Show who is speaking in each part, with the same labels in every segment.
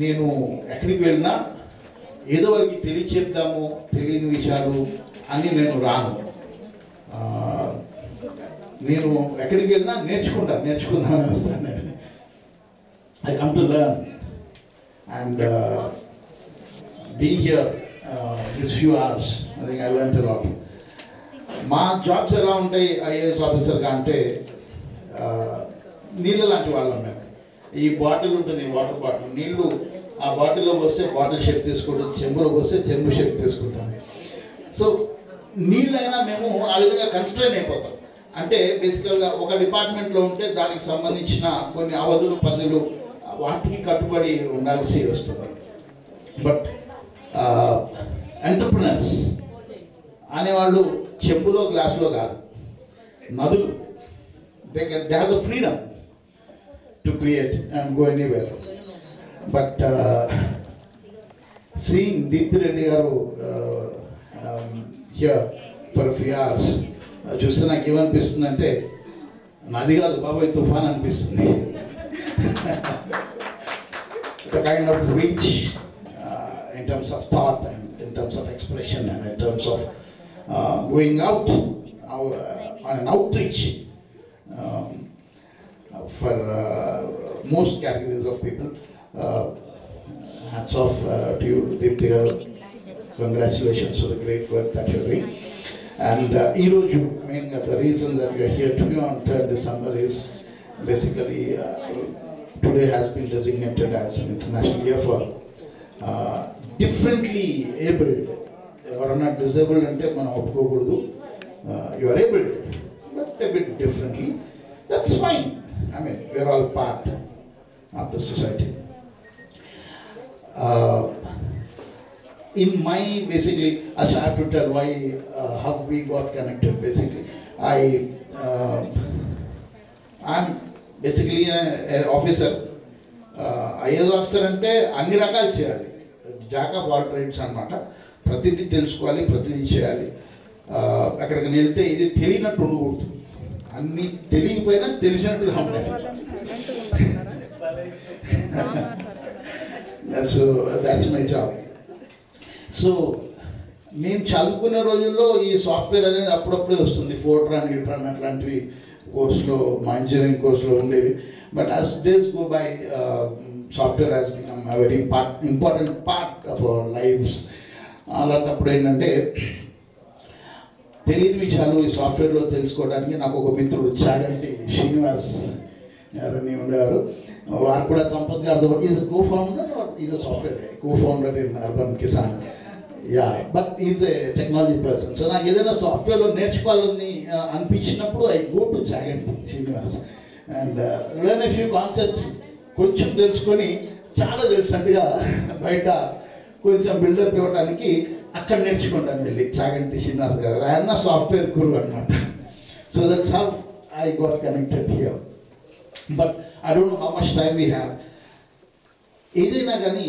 Speaker 1: నేను ఎక్కడికి వెళ్ళినా ఏదో వారికి తెలియచేద్దాము తెలియని విషయాలు అని నేను రాను ఆ, నేను ఎక్కడికి వెళ్ళినా నేర్చుకుంటా నేర్చుకుందామని వస్తాను నేను I come to learn and being here this few hours I think I learn lot మా జాబ్స్ ఎలా ఉంటాయి ఐఏఎస్ ఆఫీసర్గా అంటే ఆ, నీళ్ళ లాంటి వాళ్ళం మేము ఈ బాటిల్ ఉంటుంది వాటర్ బాటిల్ నీళ్లు ఆ బాటిల్లో పోస్తే బాటిల్ షేప్ తీసుకుంటుంది చెంబులో పోస్తే చెంబు షేప్ తీసుకుంటాం సో నీళ్ళైనా మేము ఆ విధంగా కన్స్ట్రైన్ అయిపోతాం అంటే బేసికల్గా ఒక డిపార్ట్మెంట్లో ఉంటే దానికి సంబంధించిన కొన్ని అవధులు పరిధులు వాటికి కట్టుబడి ఉండాల్సి వస్తుంది బట్ ఎంటర్ప్రినర్స్ అనేవాళ్ళు చెంబులో గ్లాసులో కాదు నదులు they can they have the freedom to create and go anywhere but seeing Deepthi Reddy గారు హియర్ ఫర్ ఫ్యూ అవర్స్ చూస్తే నాకు ఏమనిపిస్తుంది అంటే నది కాదు బాబాయ్ తుఫాన్ అనిపిస్తుంది the kind of reach uh, in terms of thought and in terms of expression and in terms of uh, going out uh, on an outreach um, for uh, most categories of people. Uh, hats off uh, to you, Deepthi garu. Congratulations for the great work that you're doing. And uh, Iroju, I mean, uh, the reason that we are here today on 3rd December is basically uh, today has been designated as an international year for uh, differently abled. ఎవరన్నా disabled అంటే మనం ఒప్పుకోకూడదు you are abled but a bit differently that's fine I mean we're all part of the society in my basically I shall have to tell why uh, how we got connected basically I uh, I'm basically an officer IAS officer అంటే అన్ని రకాలు చేయాలి Jack of all ట్రైడ్స్ అనమాట ప్రతిదీ తెలుసుకోవాలి ప్రతిదీ చేయాలి Uh, అక్కడికి వెళ్తే ఇది తెలియనట్టు ఉండకూడదు అన్ని తెలియకపోయినా తెలిసినట్టుగా ఉండాలి that's that's my job so మేము చదువుకునే రోజుల్లో ఈ సాఫ్ట్వేర్ అనేది అప్పుడప్పుడే వస్తుంది ఫోర్ట్రాన్ గిట్రాన్ అట్లాంటివి కోర్సులో మా ఇంజనీరింగ్ కోర్సులో ఉండేవి but as days go by software has become very import important part of our lives అలాంటప్పుడు ఏంటంటే తెలియని విషయాలు ఈ సాఫ్ట్వేర్లో తెలుసుకోవడానికి నాకు ఒక మిత్రుడు చాగంటి శ్రీనివాస్ గారని ఉండేవారు వారు కూడా సంపత్ గారితో is co founder is a software co founder in urban Kisan yeah but is a technology person so నాకు ఏదైనా సాఫ్ట్వేర్లో నేర్చుకోవాలని ఆ, అనిపించినప్పుడు I go to Chaganti Srinivas and learn a few concepts కొంచెం తెలుసుకొని చాలా తెలిసినట్టుగా బయట కొంచెం బిల్డప్ ఇవ్వడానికి అక్కడ నేర్చుకుంటాను వెళ్ళి చాగంటి శ్రీనివాస్ గారు ఆయన సాఫ్ట్వేర్ గురువు అనమాట so that's how I got connected here but I don't know how much time we have ఏదైనా కానీ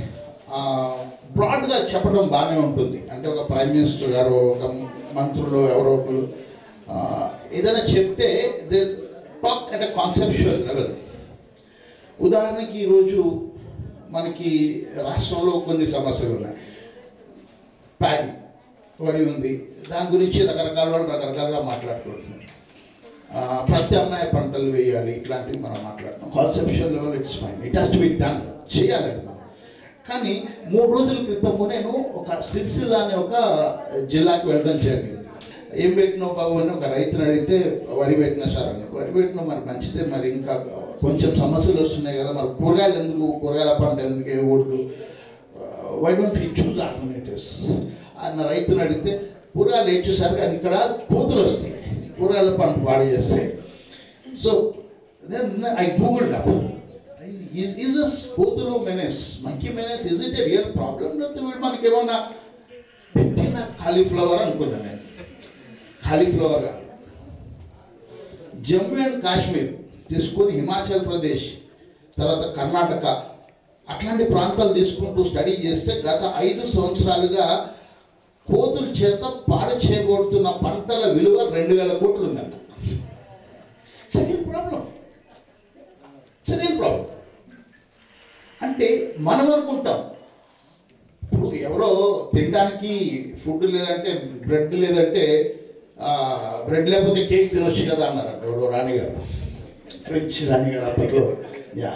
Speaker 1: బ్రాడ్గా చెప్పడం బాగానే ఉంటుంది అంటే ఒక ప్రైమ్ మినిస్టర్ గారు ఒక మంత్రులు ఎవరో ఒకరు ఆ, ఏదైనా చెప్తే they talk at a conceptual level ఉదాహరణకి ఈరోజు మనకి రాష్ట్రంలో కొన్ని సమస్యలు ఉన్నాయి ప్యాడీ వరి ఉంది దాని గురించి రకరకాల వాళ్ళు రకరకాలుగా మాట్లాడుకుంటున్నారు ఆ, ప్రత్యామ్నాయ పంటలు వేయాలి ఇట్లాంటివి మనం మాట్లాడుతున్నాం conceptual level it's fine it has to be done చేయాలి అది మనం కానీ మూడు రోజుల క్రితము నేను ఒక సిరిసిల్ల అనే ఒక జిల్లాకి వెళ్ళడం జరిగింది ఏం పెట్టినావు బాబు అని ఒక రైతుని అడిగితే వరి పెట్టినా సార్ అన్నాడు వరి పెట్టినా మరి మంచిదే మరి ఇంకా కొంచెం సమస్యలు వస్తున్నాయి కదా మరి కూరగాయలు ఎందుకు కూరగాయల పంట ఎందుకు వేయకూడదు why don't you choose alternatives అన్న రైతుని అడిగితే కూరగాయలు ఏం చూసారు కానీ ఇక్కడ కోతులు వస్తాయి కూరగాయల పంట పాడు చేస్తాయి so then I Google up is is us కోతులు menace monkey menace is it a real problem లేకపోతే వీడు మనకి ఏమన్నా పెట్టిన కాలీఫ్లవర్ అనుకున్నాను నేను కాలీఫ్లవర్ కాదు జమ్మూ అండ్ కాశ్మీర్ తీసుకొని హిమాచల్ ప్రదేశ్ తర్వాత కర్ణాటక అట్లాంటి ప్రాంతాలు తీసుకుంటూ స్టడీ చేస్తే గత ఐదు సంవత్సరాలుగా కోతుల చేత పాడు చేయబడుతున్న పంటల విలువ రెండు వేల కోట్లు ఉందంట సరైన ప్రాబ్లం సరైన ప్రాబ్లం అంటే మనం అనుకుంటాం ఇప్పుడు ఎవరో తినడానికి ఫుడ్ లేదంటే బ్రెడ్ లేదంటే బ్రెడ్ లేకపోతే కేక్ తినొచ్చు కదా అన్నారు ఎవరో రాణి గారు ఫ్రెంచ్ రాణి గారు అప్పట్లో yeah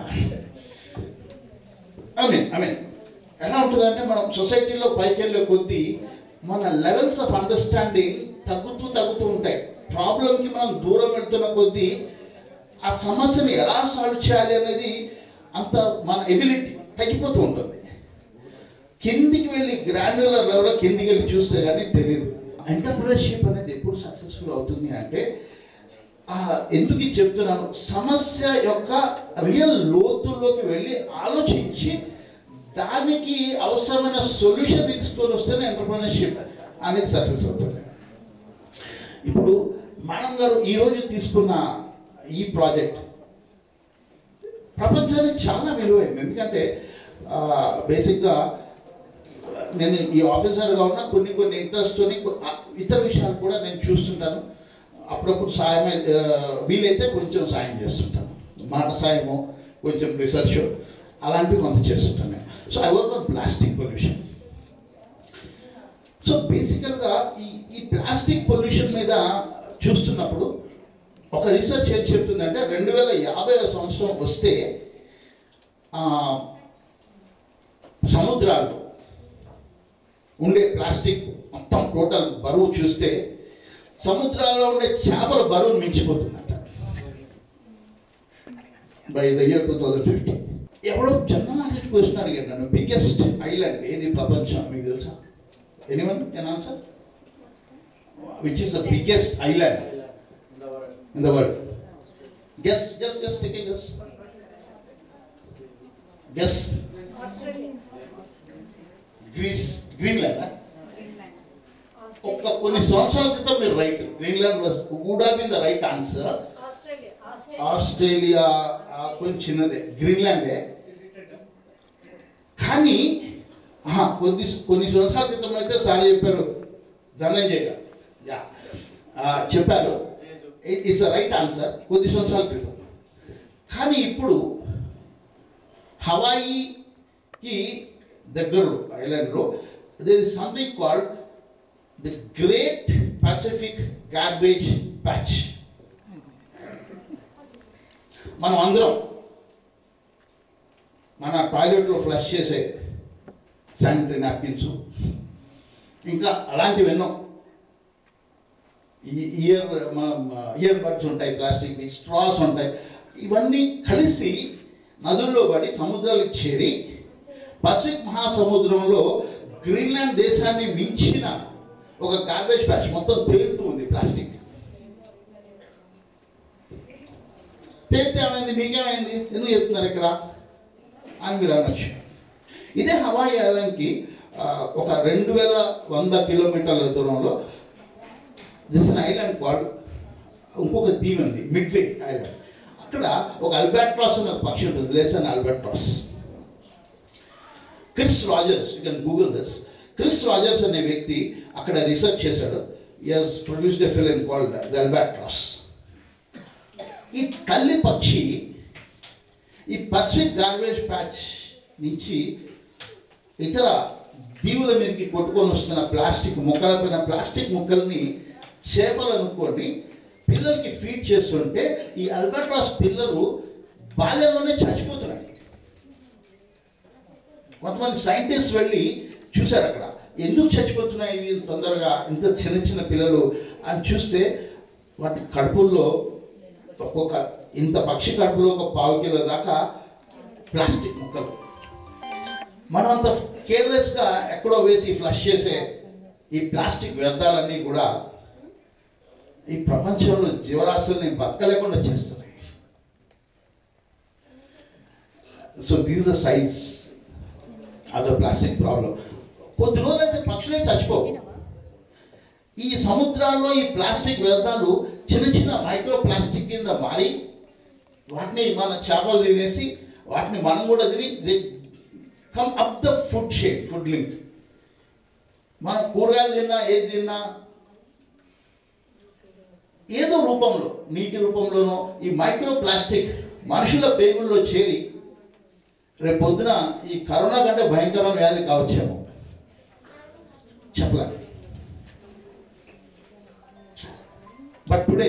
Speaker 1: I mean I mean ఎలా ఉంటుందంటే మనం సొసైటీలో పైకి వెళ్ళే కొద్దీ మన లెవెల్స్ ఆఫ్ అండర్స్టాండింగ్ తగ్గుతూ తగ్గుతూ ఉంటాయి ప్రాబ్లంకి మనం దూరం వెళ్తున్న కొద్దీ ఆ సమస్యని ఎలా సాల్వ్ చేయాలి అనేది అంత మన ఎబిలిటీ తగ్గిపోతూ ఉంటుంది కిందికి వెళ్ళి గ్రాన్యులర్ లెవెల్లో కిందికి వెళ్ళి చూస్తే కానీ తెలియదు ఎంటర్ప్రినర్షిప్ అనేది ఎప్పుడు సక్సెస్ఫుల్ అవుతుంది అంటే ఆ, ఎందుకు ఇది చెప్తున్నాను సమస్య యొక్క రియల్ లోతుల్లోకి వెళ్ళి ఆలోచించి దానికి అవసరమైన సొల్యూషన్ తీసుకొని వస్తేనే ఎంటర్ప్రినర్షిప్ అనేది సక్సెస్ అవుతుంది ఇప్పుడు మనం గారు ఈరోజు తీసుకున్న ఈ ప్రాజెక్ట్ ప్రపంచానికి చాలా విలువైంది ఎందుకంటే బేసిక్గా నేను ఈ ఆఫీసర్గా ఉన్న కొన్ని కొన్ని ఇంట్రెస్ట్తో ఇతర విషయాలు కూడా నేను చూస్తుంటాను అప్పుడప్పుడు సాయం వీలైతే కొంచెం సాయం చేస్తుంటాను మాట సాయము కొంచెం రీసెర్చ్ అలాంటివి కొంత చేస్తుంటాను నేను so I work on plastic pollution so బేసికల్గా ఈ ఈ ప్లాస్టిక్ పొల్యూషన్ మీద చూస్తున్నప్పుడు ఒక రీసెర్చ్ ఏం చెప్తుందంటే రెండు వేల యాభై సంవత్సరం వస్తే ఆ, సముద్రాల్లో ఉండే ప్లాస్టిక్ మొత్తం టోటల్ బరువు చూస్తే సముద్రాల్లో ఉండే చేపల బరువు మించిపోతుందంట by the year two thousand fifty ఎవడో జనరల్ నాలెడ్జ్ క్వశ్చన్ అడిగాడు నన్ను బిగ్గెస్ట్ ఐలాండ్ ఏది ప్రపంచం మీకు తెలుసా anyone can answer which is the biggest island in the world? Guess, just, just take a guess. Guess. Greece Greenland ఒక్క కొన్ని సంవత్సరాల క్రితం మీరు right Greenland was would have been the right answer Australia ఆ, కొంచెం చిన్నదే గ్రీన్లాండే కానీ ఆహా, కొద్ది కొన్ని సంవత్సరాల క్రితం అయితే సార్ చెప్పారు ధనంజయ్ గారు యా ఆ, చెప్పారు ఇట్స్ రైట్ ఆన్సర్ కొద్ది సంవత్సరాల క్రితం కానీ ఇప్పుడు హవాయికి దగ్గరలో ఐలాండ్లో there is something called the great Pacific garbage patch మనం అందరం మన టాయిలెట్లో ఫ్లష్ చేసే శానిటరీ నాప్కిన్స్ ఇంకా అలాంటివి ఎన్నో ఈ ఇయర్ మన ఇయర్ బడ్స్ ఉంటాయి ప్లాస్టిక్ స్ట్రాస్ ఉంటాయి ఇవన్నీ కలిసి నదుల్లో పడి సముద్రాలకు చేరి పసిఫిక్ మహాసముద్రంలో గ్రీన్లాండ్ దేశాన్ని మించిన ఒక గార్బేజ్ ప్యాచ్ మొత్తం తేలుతూ ఉంది ప్లాస్టిక్ తేలితే ఏమైంది మీకేమైంది ఎందుకు చెప్తున్నారు ఇక్కడ అని మీరు అనొచ్చు ఇదే హవాయి ఐలాండ్కి ఆ, ఒక రెండు వేల వంద కిలోమీటర్ల దూరంలో దిస్ అన్ ఐలాండ్ కాల్డ్ ఇంకొక దీవి ఉంది మిడ్వే ఐలాండ్ అక్కడ ఒక అల్బాట్రాస్ అనే ఒక పక్షి ఉంటుంది Laysan albatross Chris Rogers you can Google this Chris Rogers అనే వ్యక్తి అక్కడ రీసెర్చ్ చేశాడు yes produced a film called the albatross ఈ తల్లి పక్షి ఈ పసిఫిక్ గార్బేజ్ ప్యాచ్ నుంచి ఇతర దీవుల మీదకి కొట్టుకొని వస్తున్న ప్లాస్టిక్ ముక్కలపైన ప్లాస్టిక్ ముక్కల్ని చేపలు అనుకొని పిల్లలకి ఫీడ్ చేస్తుంటే ఈ అల్బర్ట్రాస్ పిల్లలు బాల్యంలోనే చచ్చిపోతున్నాయి కొంతమంది సైంటిస్ట్ వెళ్ళి చూశారు అక్కడ ఎందుకు చచ్చిపోతున్నాయి ఇవి తొందరగా ఇంత చిన్న చిన్న పిల్లలు అని చూస్తే వాటి కడుపుల్లో ఒక్కొక్క ఇంత పక్షి కడుపులో ఒక పావు కిలో దాకా ప్లాస్టిక్ ముక్కలు మనం అంత కేర్లెస్గా ఎక్కడో వేసి ఫ్లష్ చేసే ఈ ప్లాస్టిక్ వ్యర్థాలన్నీ కూడా ఈ ప్రపంచంలో జీవరాశుల్ని బతకలేకుండా చేస్తున్నాయి సో దీస్ ద సైజ్ అదో ప్లాస్టిక్ ప్రాబ్లం కొద్ది రోజులైతే పక్షులే చచ్చిపోవు ఈ సముద్రాల్లో ఈ ప్లాస్టిక్ వ్యర్థాలు చిన్న చిన్న మైక్రో ప్లాస్టిక్ కింద మారి వాటిని మన చేపలు తినేసి వాటిని మనం కూడా తిని come up the food shape food link మనం కూరగాయలు తిన్నా ఏది తిన్నా ఏదో రూపంలో నీటి రూపంలోనో ఈ మైక్రో ప్లాస్టిక్ మనుషుల పేగుల్లో చేరి రేపు పొద్దున ఈ కరోనా కంటే భయంకరమైన వ్యాధి కావచ్చేమో చెప్పలే బట్ టుడే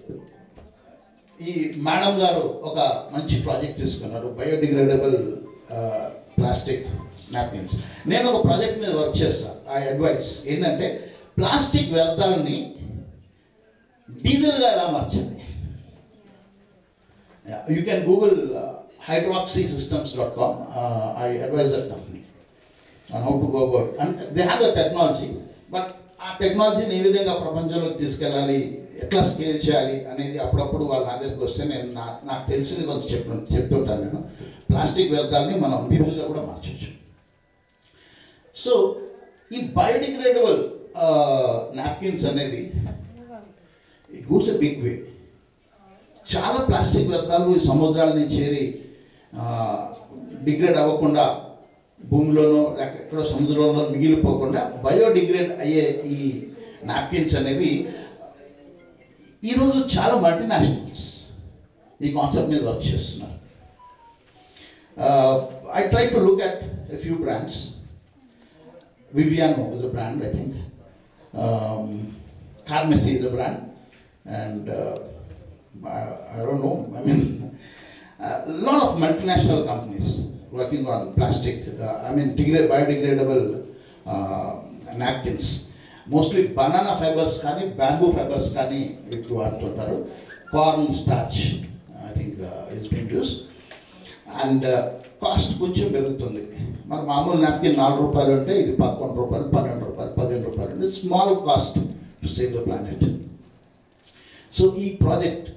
Speaker 1: ఈ మేడం గారు ఒక మంచి ప్రాజెక్ట్ తీసుకున్నారు బయోడిగ్రేడబుల్ ప్లాస్టిక్ నాప్కిన్స్ నేను ఒక ప్రాజెక్ట్ మీద వర్క్ చేస్తాను ఆ అడ్వైస్ ఏంటంటే ప్లాస్టిక్ వ్యర్థాలని డీజిల్గా ఎలా మార్చాలి you can Google hydroxy systems dot com I advise that company and how to go about and they have the technology but ఆ టెక్నాలజీని ఏ విధంగా ప్రపంచంలోకి తీసుకెళ్ళాలి ఎట్లా స్కేల్ చేయాలి అనేది అప్పుడప్పుడు వాళ్ళ నా దగ్గరికి వస్తే నేను నా నాకు తెలిసింది కొంచెం చెప్పు చెప్తుంటాను నేను ప్లాస్టిక్ వ్యర్థాలని మనం డీజిల్గా కూడా మార్చవచ్చు సో ఈ బయోడిగ్రేడబుల్ నాప్కిన్స్ అనేది it goes a big way చాలా ప్లాస్టిక్ వ్యర్థాలు ఈ సముద్రాలని చేరి డిగ్రేడ్ అవ్వకుండా భూమిలోనో లేక ఎక్కడో సముద్రంలో మిగిలిపోకుండా బయోడిగ్రేడ్ అయ్యే ఈ నాప్కిన్స్ అనేవి ఈరోజు చాలా మల్టీనేషనల్స్ ఈ కాన్సెప్ట్ మీద వర్క్ చేస్తున్నారు I try to look at a few brands Viviano is a brand I think Carmesi is a brand and I don't know. I mean, a lot of multinational companies working on plastic. Uh, I mean, degrade, biodegradable uh, napkins. Mostly banana fibres కానీ bamboo fibres కానీ వీటికి వాడుతుంటారు corn starch I think is being use and cost కొంచెం పెరుగుతుంది మన మామూలు napkin నాలుగు రూపాయలు అంటే ఇది పదకొండు రూపాయలు పన్నెండు రూపాయలు పదిహేను రూపాయలు అంటే small cost to save the planet so ఈ project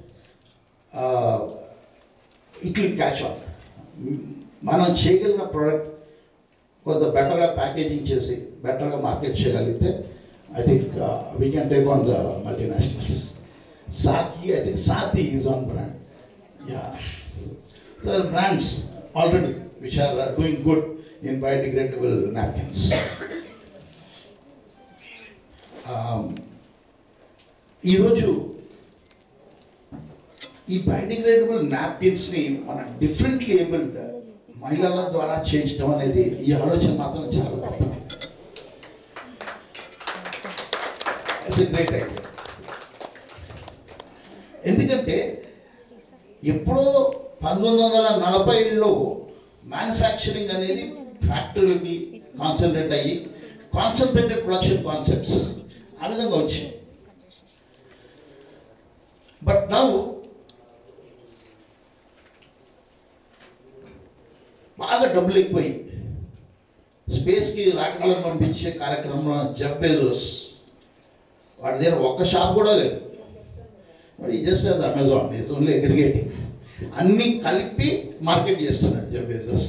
Speaker 1: it will catch off మనం చేయగలిగిన ప్రోడక్ట్ కొంత బెటర్గా ప్యాకేజింగ్ చేసి బెటర్గా మార్కెట్ చేయగలిగితే I think we can take on the multinationals Saathi I think Saathi is an brand yeah so brands already which are doing good in biodegradable napkins ఈరోజు ఈ biodegradable నాప్కిన్స్ని మన డిఫరెంట్లీ ఏబుల్డ్ మహిళల ద్వారా చేయించడం అనేది ఈ ఆలోచన మాత్రం చాలా గొప్పది ఇట్స్ గ్రేట్ ఐడియా ఎందుకంటే ఎప్పుడో పంతొమ్మిది వందల నలభైలో మ్యానుఫ్యాక్చరింగ్ అనేది ఫ్యాక్టరీలకి కాన్సన్ట్రేట్ అయ్యి కాన్సన్ట్రేటెడ్ ప్రొడక్షన్ కాన్సెప్ట్స్ ఆ విధంగా వచ్చాయి బట్ నౌ బాగా డబ్బులు ఎక్కువై స్పేస్కి రాకెట్లను పంపించే కార్యక్రమంలో జెఫ్ బెజోస్ వాడి దగ్గర ఒక్క షాప్ కూడా లేదు మరి ఈ just as Amazon is only aggregating అన్నీ కలిపి మార్కెట్ చేస్తున్నాడు Jeff Bezos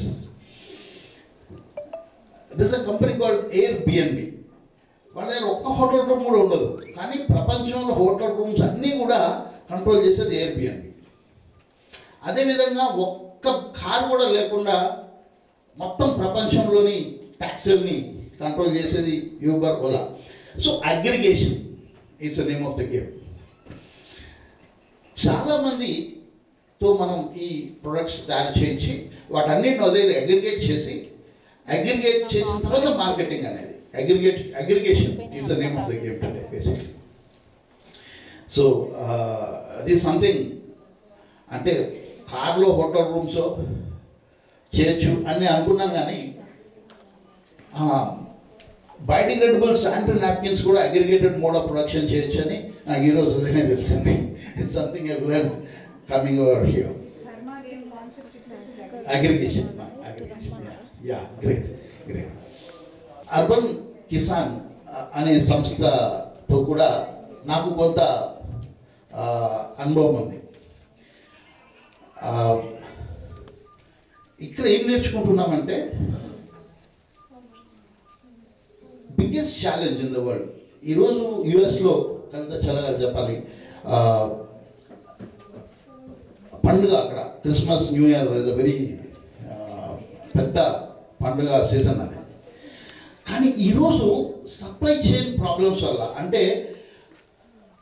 Speaker 1: this a company called Airbnb వాళ్ళ దగ్గర ఒక్క హోటల్ రూమ్ కూడా ఉండదు కానీ ప్రపంచంలో హోటల్ రూమ్స్ అన్నీ కూడా కంట్రోల్ చేసేది ఎయిర్ బిఎన్బి అదేవిధంగా ఒక్క కార్ కూడా లేకుండా మొత్తం ప్రపంచంలోని ట్యాక్సీలని కంట్రోల్ చేసేది Uber Ola so aggregation is the name of the game చాలామందితో మనం ఈ ప్రొడక్ట్స్ తయారు చేయించి వాటన్నిటిని అదే అగ్రిగేట్ చేసి అగ్రిగేట్ చేసిన తర్వాత మార్కెటింగ్ అనేది aggregate aggregation is the name of the game today basically so అది సంథింగ్ అంటే కార్లో హోటల్ రూమ్స్ చేయొచ్చు అని అనుకున్నాను కానీ బయోడిగ్రేడబుల్ శానిటరీ నాప్కిన్స్ కూడా అగ్రిగేటెడ్ మోడ్ ఆఫ్ ప్రొడక్షన్ చేయొచ్చు అని నాకు ఈరోజు అదే తెలిసింది it's something I learn coming over here aggregation aggregation yeah great great urban Kisan అనే సంస్థతో కూడా నాకు కొంత ఆ, అనుభవం ఉంది ఆ, ఇక్కడ ఏం నేర్చుకుంటున్నామంటే biggest challenge in the world ఈరోజు యుఎస్లో కవిత చల్లగా చెప్పాలి ఆ, పండుగ అక్కడ Christmas new year is a very పెద్ద పండుగ సీజన్ అది కానీ ఈరోజు సప్లై చైన్ ప్రాబ్లమ్స్ వల్ల అంటే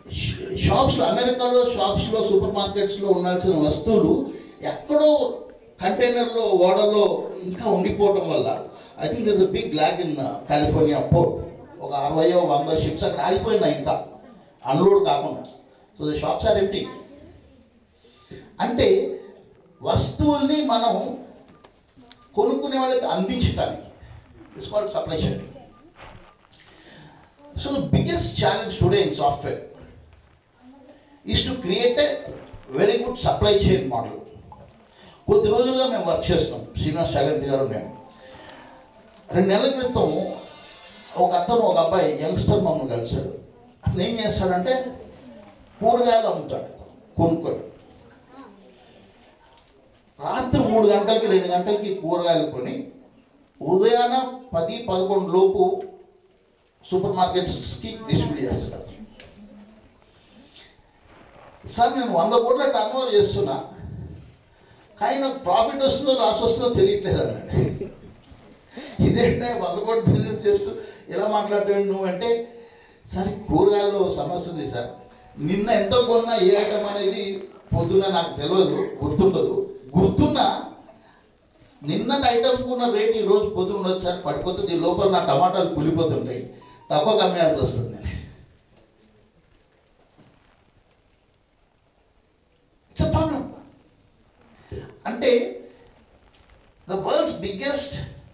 Speaker 1: షాప్స్లో అమెరికాలో షాప్స్లో సూపర్ మార్కెట్స్లో ఉండాల్సిన వస్తువులు ఎక్కడో కంటైనర్లో ఓడలో ఇంకా ఉండిపోవడం వల్ల I think this a big lack in California port ఒక అరవై వంద షిప్స్ అక్కడ ఆగిపోయినాయి ఇంకా అన్లోడ్ కాకుండా so the shops are empty అంటే వస్తువుల్ని మనం కొనుక్కునే వాళ్ళకి అందించడానికి it's called supply chain so the biggest challenge today in software is to create a very good supply chain model కొద్ది రోజులుగా మేము వర్క్ చేస్తాం శ్రీనివాస్ చాగంటి గారు మేము రెండు నెలల క్రితం ఒక అతను ఒక అబ్బాయి యంగ్స్టర్ మమ్మల్ని కలిశాడు అతను ఏం చేస్తాడంటే కూరగాయలు అమ్ముతాడు కొనుక్కొని రాత్రి మూడు గంటలకి రెండు గంటలకి కూరగాయలు కొని ఉదయాన పది పదకొండు లోపు సూపర్ మార్కెట్స్కి డిస్ట్రిబ్యూట్ చేస్తాడు అతను. సార్ నేను వంద కోట్ల టర్న్ ఓవర్ చేస్తున్నా కానీ నాకు ప్రాఫిట్ వస్తుందో లాస్ వస్తుందో తెలియట్లేదు అన్నాడు ఇదేంటే వంద కోట్ల బిజినెస్ చేస్తూ ఎలా మాట్లాడతావు నువ్వు అంటే సార్ కూరగాయల్లో సమస్య ఉంది సార్ నిన్న ఎంత కొన్నా ఏ ఐటమ్ అనేది పొద్దున్న నాకు తెలియదు గుర్తుండదు గుర్తున్నా నిన్నటి ఐటమ్ కొన్న రేట్ ఈ రోజు పొద్దున్న ఉండదు సార్ పడిపోతుంది ఈ లోపల నా టమాటాలు కులిపోతుంటాయి తక్కువ కమ్మేయాల్సి వస్తుంది నేను ఇట్స్ ప్రాబ్లం అంటే the world's biggest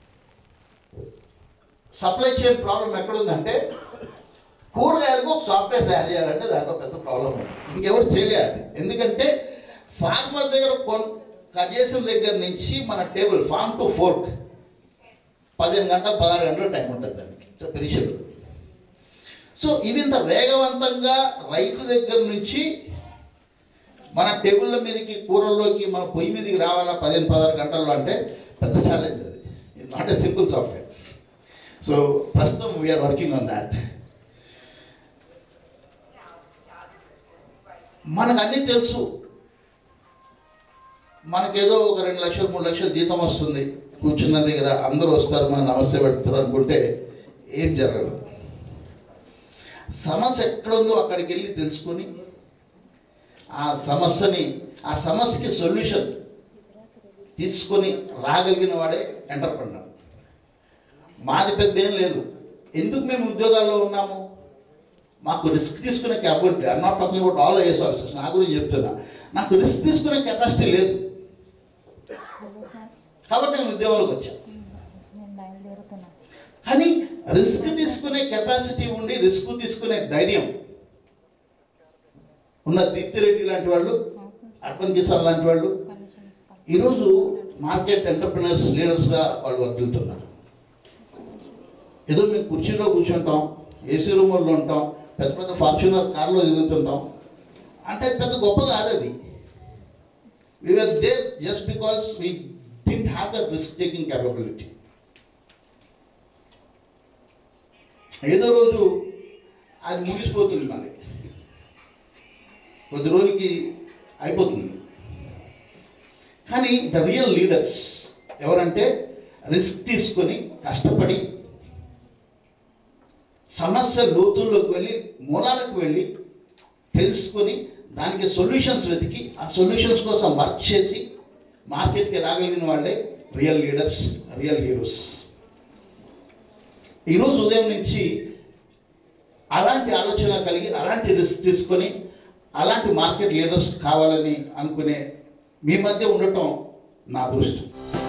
Speaker 1: supply chain problem ఎక్కడుందంటే కూరగాయలకు ఒక సాఫ్ట్వేర్ తయారు చేయాలంటే దాంట్లో పెద్ద ప్రాబ్లం ఉంది ఇంకెవరు చేయలేదు ఎందుకంటే ఫార్మర్ దగ్గర కొన్ కట్ చేసిన దగ్గర నుంచి మన టేబుల్ ఫార్మ్ టు ఫోర్క్ పదిహేను గంటలు పదహారు గంటలు టైం ఉంటుంది దానికి ఇట్స్ పెరిషబుల్ సో ఇవి ఇంత వేగవంతంగా రైతు దగ్గర నుంచి మన టేబుల్ల మీదకి కూరల్లోకి మన పొయ్యి మీదకి రావాలా పదిహేను పదహారు గంటల్లో అంటే పెద్ద ఛాలెంజ్ అది not a simple software so ప్రస్తుతం వీఆర్ వర్కింగ్ ఆన్ దాట్ మనకు అన్నీ తెలుసు మనకేదో ఒక రెండు లక్షలు మూడు లక్షలు జీతం వస్తుంది కూర్చున్న దగ్గర అందరూ వస్తారు మన నమస్తే పెడతారు అనుకుంటే ఏం జరగదు సమస్య ఎక్కడుందో అక్కడికి వెళ్ళి తెలుసుకొని ఆ సమస్యని ఆ సమస్యకి సొల్యూషన్ తీసుకొని రాగలిగిన వాడే ఎంటర్ప్రెనర్ మాది పెద్ద ఏం లేదు ఎందుకు మేము ఉద్యోగాల్లో ఉన్నాము మాకు రిస్క్ తీసుకునే capability I'm not talking about all IAS officers నా గురించి చెప్తున్నా నాకు రిస్క్ తీసుకునే కెపాసిటీ లేదు కాబట్టి నేను ఉద్యోగంలోకి వచ్చాను
Speaker 2: నేను బయలుదేరుతున్నా
Speaker 1: కానీ రిస్క్ తీసుకునే కెపాసిటీ ఉండి రిస్క్ తీసుకునే ధైర్యం ఉన్న దీప్తిరెడ్డి లాంటి వాళ్ళు అర్పణ్ కిసాన్ లాంటి వాళ్ళు ఈరోజు మార్కెట్ ఎంటర్ప్రినర్స్ లీడర్స్గా వాళ్ళు వర్దిల్తున్నారు ఏదో మేము కుర్చీలో కూర్చుంటాం ఏసీ రూముల్లో ఉంటాం పెద్ద పెద్ద ఫార్చునర్ కార్లో తిరుగుతుంటాం అంటే పెద్ద గొప్ప కాదు అది we're there just because we didn't have that risk taking capability ఏదో రోజు అది ముగిసిపోతుంది మరి కొద్ది రోజులకి అయిపోతుంది కానీ ద రియల్ లీడర్స్ ఎవరంటే రిస్క్ తీసుకొని కష్టపడి సమస్య లోతుల్లోకి వెళ్ళి మూలాలకు వెళ్ళి తెలుసుకొని దానికి సొల్యూషన్స్ వెతికి ఆ సొల్యూషన్స్ కోసం వర్క్ చేసి మార్కెట్కి రాగలిగిన వాళ్ళే రియల్ లీడర్స్ రియల్ హీరోస్ ఈరోజు ఉదయం నుంచి అలాంటి ఆలోచన కలిగి అలాంటి రిస్క్ తీసుకొని అలాంటి మార్కెట్ లీడర్స్ కావాలని అనుకునే మీ మధ్య ఉండటం నా అదృష్టం